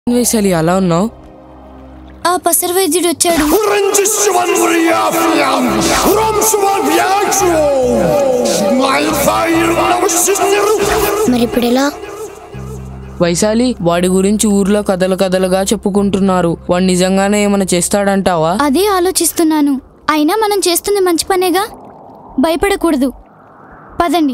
వైశాలి అలా ఉన్నావు ఆ పసరు వైద్యుడు వచ్చాడు మరి ఇప్పుడు ఎలా వైశాలి వాడి గురించి ఊర్లో కథలు కథలుగా చెప్పుకుంటున్నారు వాడు నిజంగానే ఏమైనా చేస్తాడంటావా అదే ఆలోచిస్తున్నాను అయినా మనం చేస్తుంది మంచి పనేగా భయపడకూడదు పదండి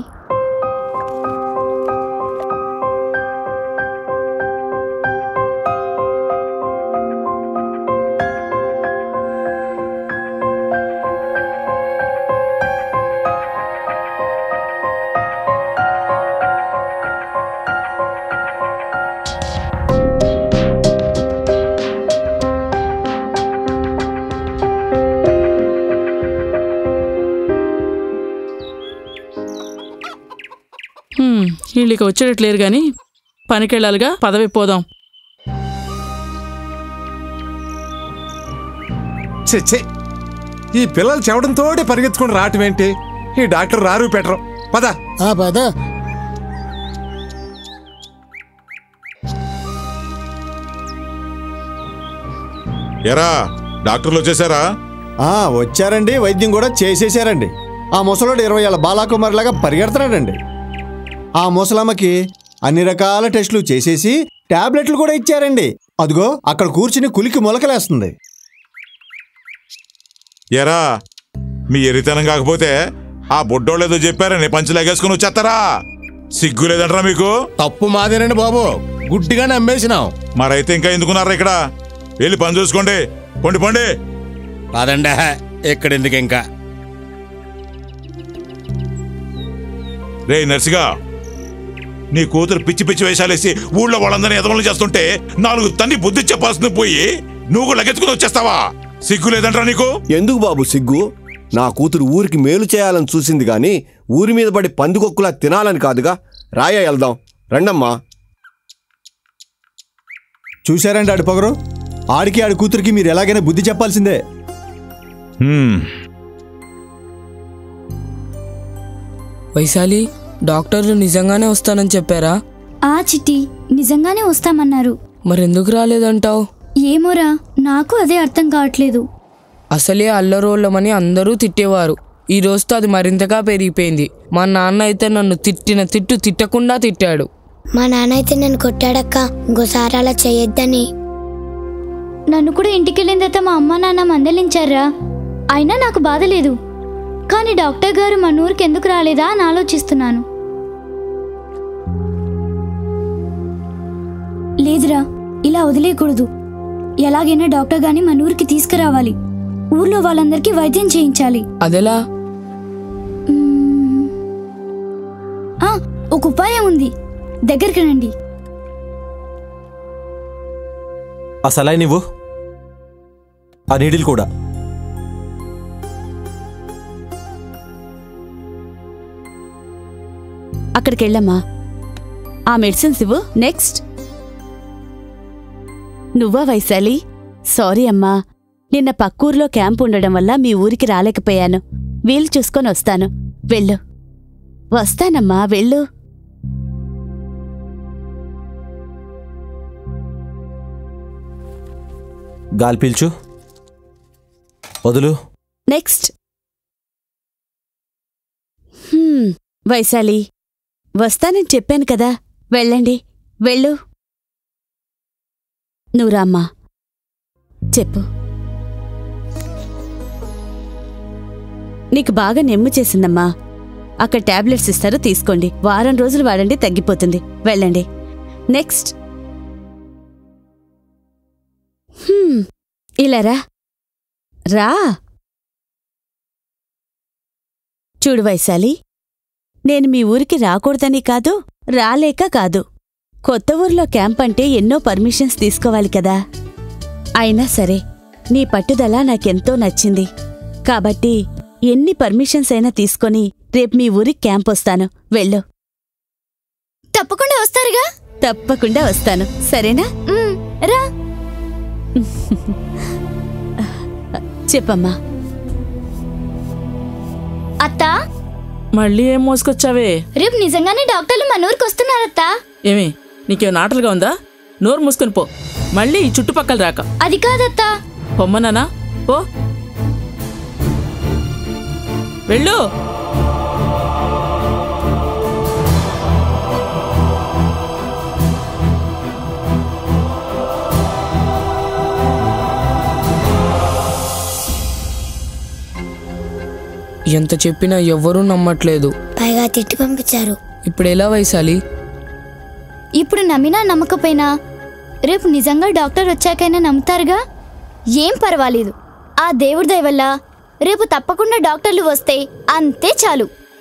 హ్మ్, వీళ్ళు ఇక వచ్చేటట్లేరు గాని పనికెళ్ళాలిగా పదవి పోదాం ఛే, ఛే. ఈ పిల్లలు చెవడంతోటే పరిగెత్తుకుని రావటం ఏంటి ఈ డాక్టర్ రారు పెట్టరు పద ఆ పద ఎరా డాక్టర్లు వచ్చేసారా ఆ వచ్చారండి వైద్యం కూడా చేసేసారండి ఆ ముసలోడు ఇరవై ఏళ్ళ బాలాకుమార్ లాగా పరిగెడుతున్నాడండి ఆ ముసలమ్మకి అన్ని రకాల టెస్టులు చేసేసి టాబ్లెట్లు కూడా ఇచ్చారండి అదిగో అక్కడ కూర్చుని కులికి మొలకలేస్తుంది ఎరా మీ ఎరితనం కాకపోతే ఆ బుడ్డోళ్ళేదో చెప్పారని పంచలేగేసుకుని వచ్చేస్తారా సిగ్గు లేదంటారా మీకు తప్పు మాదేనండి బాబు గుడ్డిగా నమ్మేసినాం మరైతే ఇంకా ఎందుకున్నారా ఇక్కడ వెళ్ళి పని చూసుకోండి పొండి పొండి పదండి ఎక్కడెందుకు ఇంకా రే నర్సిగా నీ కూతురు పిచ్చి పిచ్చి వేషాలేసి ఊళ్ళో వాళ్ళందరినీ ఎదవలు చేస్తుంటే నాలుగు తన్ని బుద్ధి చెప్పాల్సింది పోయి నువ్వు కూడా లగెత్తుకుని వచ్చేస్తావా సిగ్గు లేదంటారా నీకు ఎందుకు బాబు సిగ్గు నా కూతురు ఊరికి మేలు చేయాలని చూసింది గాని ఊరి మీద పడి పందికొక్కులా తినాలని కాదుగా రాయ వెళ్దాం రండమ్మా చూశారండి ఆడి పొగరు ఆడికి ఆడి కూతురికి మీరు ఎలాగైనా బుద్ధి చెప్పాల్సిందే హ్మ్. వైశాలి డాక్టర్లు నిజంగానే వస్తానని చెప్పారా ఆ చిట్టి నిజంగానే వస్తామన్నారు మరెందుకు రాలేదంటావు ఏమోరా నాకు అదే అర్థం కావట్లేదు అసలే అల్లరోళ్ళమని అందరూ తిట్టేవారు ఈ రోజుతో అది మరింతగా పెరిగిపోయింది మా నాన్న అయితే నన్ను తిట్టిన తిట్టు తిట్టకుండా తిట్టాడు మా నాన్న అయితే నన్ను కొట్టాడక్క ఇంకోసారి అలా చేయొద్దని నన్ను కూడా ఇంటికి వెళ్ళిన తర్వాత మా అమ్మ నాన్న మందలించారా అయినా నాకు బాధ లేదు కానీ డాక్టర్ గారు మన ఊరికి ఎందుకు రాలేదా అని ఆలోచిస్తున్నాను లేదురా ఇలా వదిలేయకూడదు ఎలాగైనా డాక్టర్ గాని మన ఊరికి తీసుకురావాలి ఊర్లో వాళ్ళందరికీ వైద్యం చేయించాలి అదెలా మ్మ్. ఆ, ఒక ఉపాయం ఉంది దగ్గరికి రండి అసలే నువ్వు ఆ నీడిల్ కూడా అక్కడికి వెళ్ళమ్మా ఆ మెడిసిన్స్ ఇవ్వు నెక్స్ట్ నువ్వా వైశాలి సారీ అమ్మా నిన్న పక్కూర్లో క్యాంప్ ఉండడం వల్ల మీ ఊరికి రాలేకపోయాను వీలు చూసుకొని వస్తాను వెళ్ళు వస్తానమ్మా వెళ్ళు గాలి పీల్చు వదులు నెక్స్ట్ హ్మ్, వైశాలి వస్తానని చెప్పాను కదా వెళ్ళండి వెళ్ళు నువ్వు రామ్మా చెప్పు నీకు బాగా నెమ్ము చేసిందమ్మా అక్కడ టాబ్లెట్స్ ఇస్తారు తీసుకోండి వారం రోజులు వాడండి తగ్గిపోతుంది వెళ్ళండి నెక్స్ట్ హ్మ్, ఇలా రా రా చూడు వైశాలి నేను మీ ఊరికి రాకూడదని కాదు రాలేక కాదు కొత్త ఊర్లో క్యాంప్ అంటే ఎన్నో పర్మిషన్స్ తీసుకోవాలి కదా అయినా సరే నీ పట్టుదల నాకెంతో నచ్చింది కాబట్టి ఎన్ని పర్మిషన్స్ అయినా తీసుకొని రేపు మీ ఊరికి క్యాంప్ వస్తాను వెళ్ళు తప్పకుండా వస్తారుగా తప్పకుండా వస్తాను సరేనా మ్మ్, రా చెప్పమ్మా అత్తా మళ్ళీ ఏం మోసుకొచ్చావే రేపు నిజంగానే డాక్టర్లు మన ఊరికి వస్తున్నారత్తా ఏమి నీకేమైనా ఆటలుగా ఉందా నోరు మూసుకొని పో మళ్ళీ ఈ చుట్టుపక్కల రాక అది కాదత్తా పొమ్మనానా ఓ వెళ్ళు ఎంత చెప్పినా ఎవ్వరూ నమ్మట్లేదు పైగా తిట్టి పంపించారు ఇప్పుడు ఎలా వైశాలి ఇప్పుడు నమ్మినా నమ్మకపోయినా రేపు నిజంగా డాక్టర్ వచ్చాకైనా నమ్ముతారుగా ఏం పర్వాలేదు ఆ దేవుడి దయ వల్ల రేపు తప్పకుండా డాక్టర్లు వస్తే అంతే చాలు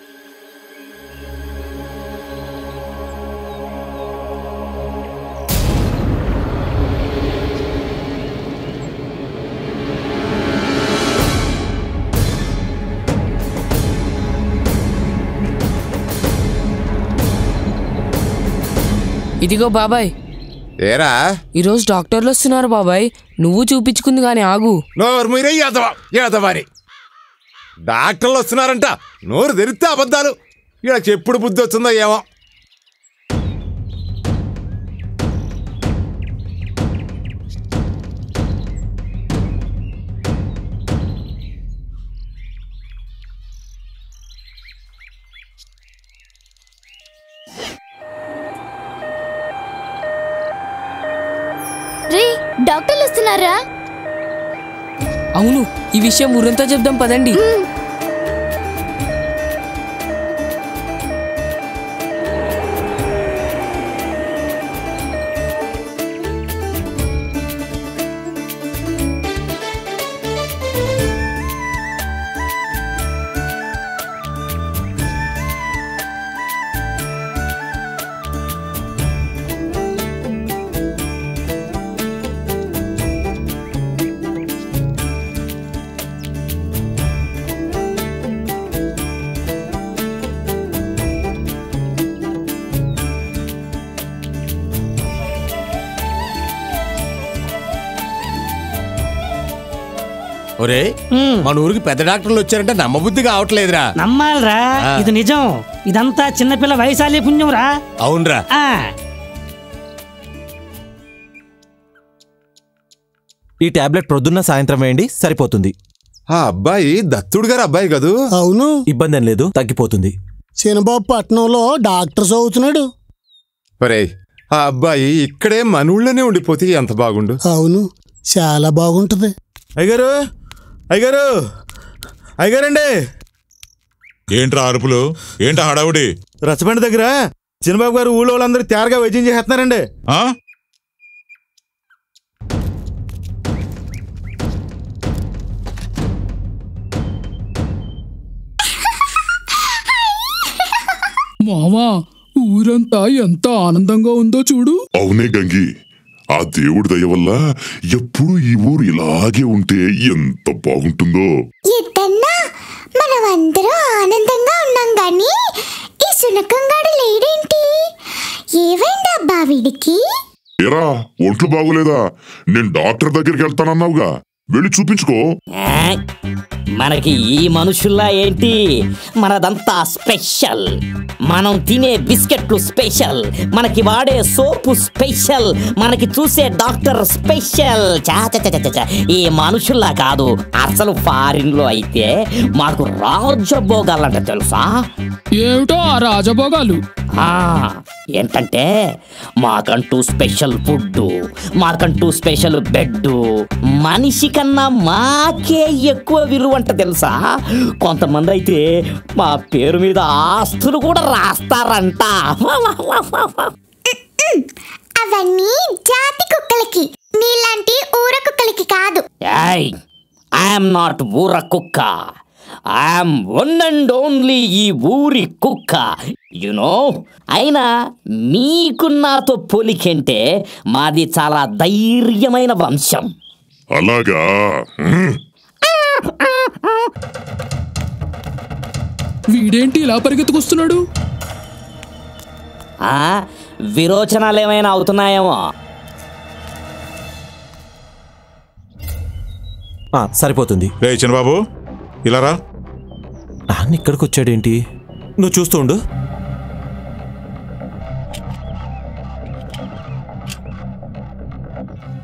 ఇదిగో బాబాయ్ ఏరా ఈరోజు డాక్టర్లు వస్తున్నారు బాబాయ్ నువ్వు చూపించుకుంది కానీ ఆగు నోరు మీరే యాదవా యాదవాని డాక్టర్లు వస్తున్నారంట నోరు తెరిస్తే అబద్ధాలు వీళ్ళకి ఎప్పుడు బుద్ధి వచ్చిందో ఏమో రే డాక్టర్లు వస్తున్నారా అవును ఈ విషయం ఊరంతా చెప్దాం పదండి ఒరే మన ఊరికి పెద్ద డాక్టర్లు వచ్చారంటే నమ్మబుద్ధి కావట్లేదురా నమ్మాలిరా ఆ. ఇది నిజం ఇదంతా చిన్నపిల్ల వైశాలి పుణ్యం రా అవునరా ఈ టాబ్లెట్ ప్రొద్దున్న సాయంత్రం వేయండి సరిపోతుంది ఆ అబ్బాయి దత్తుడు గారు అబ్బాయి కదూ అవును ఇబ్బంది ఏం లేదు తగ్గిపోతుంది చిన్నబాబు పట్నంలో డాక్టర్ చదువుతున్నాడు ఒరే ఆ అబ్బాయి ఇక్కడే మన ఊళ్ళోనే ఉండిపోతే ఎంత బాగుండు అవును చాలా బాగుంటది అయ్యగారు అయ్యగారు అయ్యగారండి ఏంట్రా అరుపులు ఏంటా హడావుడి రచ్చబండి దగ్గర చిన్నబాబు గారు ఊళ్ళో వాళ్ళందరూ తేరగా వైద్యం చేస్తున్నారండి ఆ? మామా ఊరంతా ఎంత ఆనందంగా ఉందో చూడు అవునే గంగి ఆ దేవుడి దయ వల్ల ఎప్పుడు ఈ ఊరు ఇలాగే ఉంటే ఎంత బాగుంటుందో ఎద్దన్నా మనం అందరం ఆనందంగా ఉన్నాం గాని ఈ సునకంగాడు లేడేంటి ఏమైందబ్బా వీడికి ఎరా ఒంట్లు బాగోలేదా నేను డాక్టర్ దగ్గరికి వెళ్తానన్నావుగా వెళ్ళి చూపించుకో ఏయ్, మనకి ఈ మనుషుల్లా ఏంటి మనదంతా స్పెషల్ మనం తినే బిస్కెట్లు స్పెషల్ మనకి వాడే సోపు స్పెషల్ మనకి చూసే డాక్టర్ స్పెషల్ చా చా, చా, చా, చా. ఈ మనుషుల్లా కాదు అసలు ఫారిన్ లో అయితే మాకు రాజభోగాలంట తెలుసా ఏమిటో ఆ రాజభోగాలు ఆ, ఏంటంటే మాకంటూ స్పెషల్ ఫుడ్ మాకంటూ స్పెషల్ బెడ్ మనిషి కన్నా మాకే ఎక్కువ విలువ అంట తెలుసా కొంతమంది అయితే మా పేరు మీద ఆస్తులు కూడా రాస్తారంట అవన్నీ జాతి కుక్కలకి నీలాంటి ఊర కుక్కలకి కాదు ఐఎమ్ నాట్ ఊర కుక్క ఐఎమ్ వన్ అండ్ ఓన్లీ ఈ ఊరి కుక్క యునో అయినా మీకు నాతో పోలికంటే మాది చాలా ధైర్యమైన వంశం అలాగా హ్మ్. వీడేంటి ఇలా పరిగెత్తుకొస్తున్నాడు ఆ, విరోచనాలు ఏమైనా అవుతున్నాయేమో ఆ, సరిపోతుంది రే చిన్నబాబు ఇలా రా నాన్న ఇక్కడికి వచ్చాడేంటి నువ్వు చూస్తూ ఉండు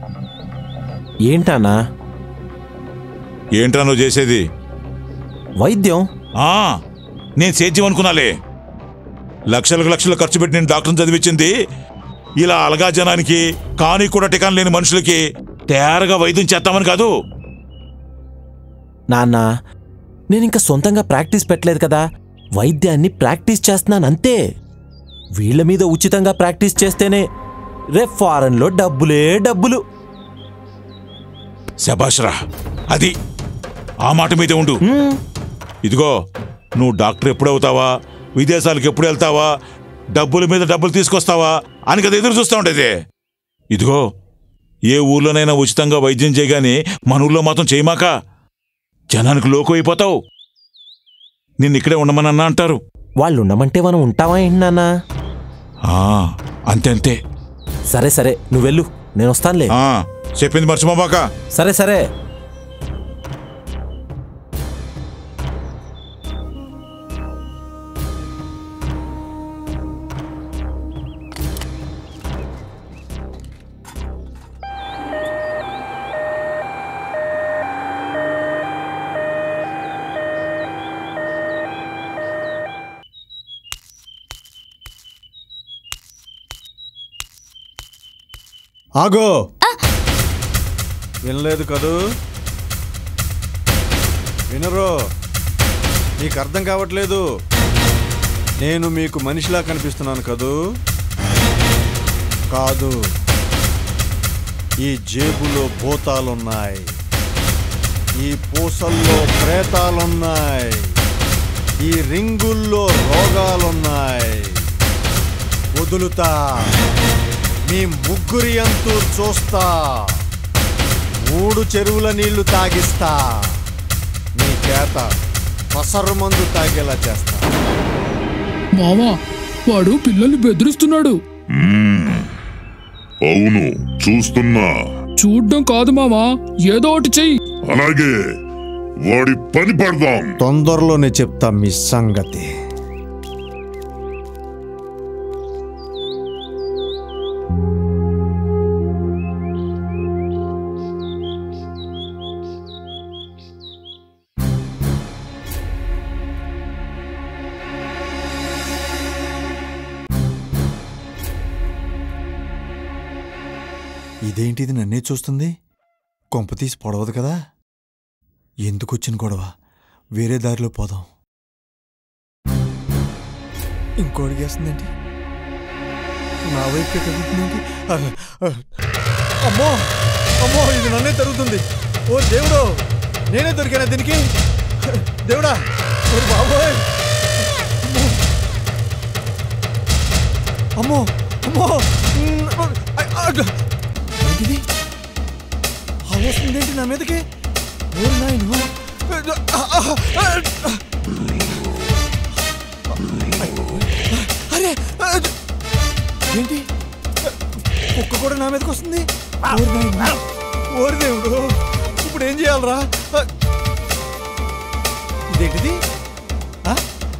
ఏంటన్నా ఏంట్రా నువ్వు చేసేది వైద్యం ఆ నేను సేద్యం అనుకున్నాలే లక్షలకు లక్షలు ఖర్చు పెట్టి నేను డాక్టర్ని చదివించింది ఇలా అలగా జనానికి కానీ కూడా టికాన్ లేని మనుషులకి తేరగా వైద్యం చేస్తామని కాదు నాన్న నేను ఇంకా సొంతంగా ప్రాక్టీస్ పెట్టలేదు కదా వైద్యాన్ని ప్రాక్టీస్ చేస్తున్నాను అంతే వీళ్ళ మీద ఉచితంగా ప్రాక్టీస్ చేస్తేనే రేపు ఫారెన్లో డబ్బులే డబ్బులు శబాష్రా అది ఆ మాట మీదే ఉండు ఇదిగో నువ్వు డాక్టర్ ఎప్పుడు అవుతావా విదేశాలకు ఎప్పుడు వెళ్తావా డబ్బుల మీద డబ్బులు తీసుకొస్తావా అని కదా ఎదురు చూస్తూ ఉండేది ఇదిగో ఏ ఊర్లోనైనా ఉచితంగా వైద్యం చేయగానే మన ఊర్లో మాత్రం చేయమాక జనానికి లోకు అయిపోతావు నిన్ను ఇక్కడే ఉండమనన్నా అంటారు వాళ్ళు ఉండమంటే మనం ఉంటావా ఏంటి నాన్న అంతే అంతే సరే సరే నువ్వు వెళ్ళు నేను వస్తానులే చెప్పింది మర్చిపోమాక సరే సరే ఆగో వినలేదు కదూ వినరు మీకు అర్థం కావట్లేదు నేను మీకు మనిషిలా కనిపిస్తున్నాను కదూ కాదు ఈ జేబులో భూతాలున్నాయి ఈ పూసల్లో ప్రేతాలున్నాయి ఈ రింగుల్లో రోగాలున్నాయి వదులుతా మీ ముగ్గురి అంతూ చూస్తా మూడు చెరువుల నీళ్లు తాగిస్తా మీ చేత పసరు మందు తాగేలా చేస్తా మావా వాడు పిల్లల్ని బెదిరిస్తున్నాడు అవును చూస్తున్నా చూడ్డం కాదు మావా ఏదో ఒకటి చెయ్యి అలాగే వాడి పని పడదాం తొందరలోనే చెప్తా మీ సంగతి ఇదేంటిది నన్నే చూస్తుంది కొంప తీసి పొడవదు కదా ఎందుకు వచ్చిన గొడవ వేరే దారిలో పోదాం ఇంకో అడిగేస్తుందండి నా వైపు కదులుతుందండి ఆ, ఆ. అమ్మో అమ్మో ఇది నన్నే తరుగుతుంది ఓ దేవుడు నేనే దొరికానా దీనికి దేవుడా ఓ బాబోయ్ అమ్మో అమ్మో ఉమ్, ఆ, ఆ, ఆ. ఏంటిది ఆ వస్తుందేంటి నా మీదకి ఓరి నాయను అరే ఏంటి కుక్క కూడా నా మీదకి వస్తుంది ఓరి నాయను ఓరి దేవుడు ఇప్పుడు ఏం చేయాలరా ఇదేంటిది ఆ?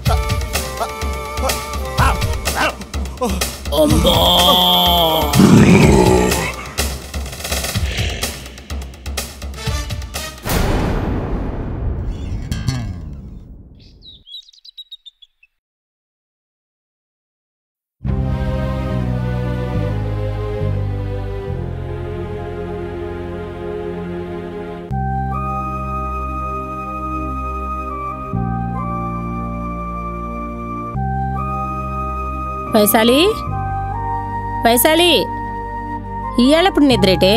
వైశాలి వైశాలి ఇయ్యాలప్పుడు నిద్రేటే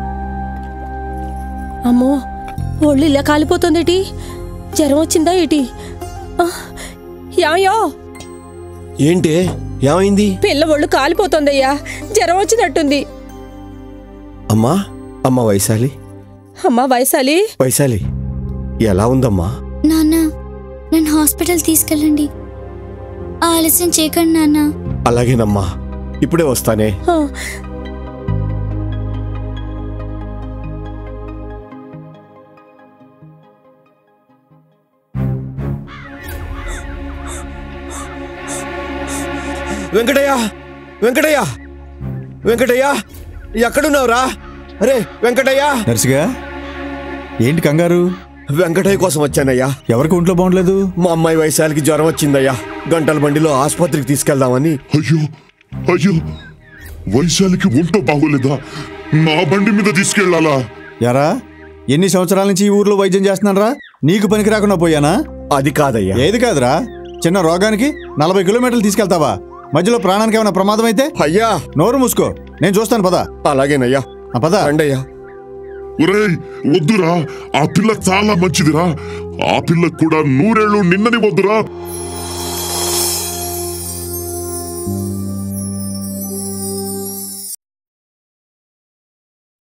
అమ్మో ఒళ్ళు ఇలా కాలిపోతుందేటి జ్వరం వచ్చిందా ఏటి ఆ, యాయో ఏంటి ఏమైంది పిల్ల ఒళ్ళు కాలిపోతుందయ్యా జ్వరం వచ్చినట్టుంది అమ్మా అమ్మ వైశాలి అమ్మా వైశాలి వైశాలి ఎలా ఉందమ్మా నాన్న నన్ను హాస్పిటల్ తీసుకెళ్ళండి ఆలస్యం చేయకండి నాన్న అలాగేనమ్మా ఇప్పుడే వస్తానే ఆ, వెంకటయ్య వెంకటయ్య వెంకటయ్య ఎక్కడున్నావురా అరే వెంకటయ్య నర్సిగా ఏంటి కంగారు వెంకటయ్య కోసం వచ్చానయ్యా ఎవరికి ఒంట్లో బాగుండలేదు మా అమ్మాయి వయసాలకి జ్వరం వచ్చిందయ్యా గంటల బండిలో ఆసుపత్రికి తీసుకెళ్దామని అయ్యో అయ్యో వైశాలికి ఒంట బాగోలేదా నా బండి మీద తీసుకెళ్లాలా యారా ఎన్ని సంవత్సరాల నుంచి ఈ ఊర్లో వైద్యం చేస్తున్నారా నీకు పనికి రాకుండా పోయానా అది కాదయ్యా ఏది కాదురా చిన్న రోగానికి నలభై కిలోమీటర్లు తీసుకెళ్తావా మధ్యలో ప్రాణానికి ఏమైనా ప్రమాదం అయితే అయ్యా నోరు మూసుకో నేను చూస్తాను పద అలాగేనయ్యా పద రండయ్యా ఒరేయ్ వద్దురా ఆ పిల్ల చాలా మంచిదిరా ఆ పిల్లకు కూడా నూరేళ్ళు నిన్నని వద్దురా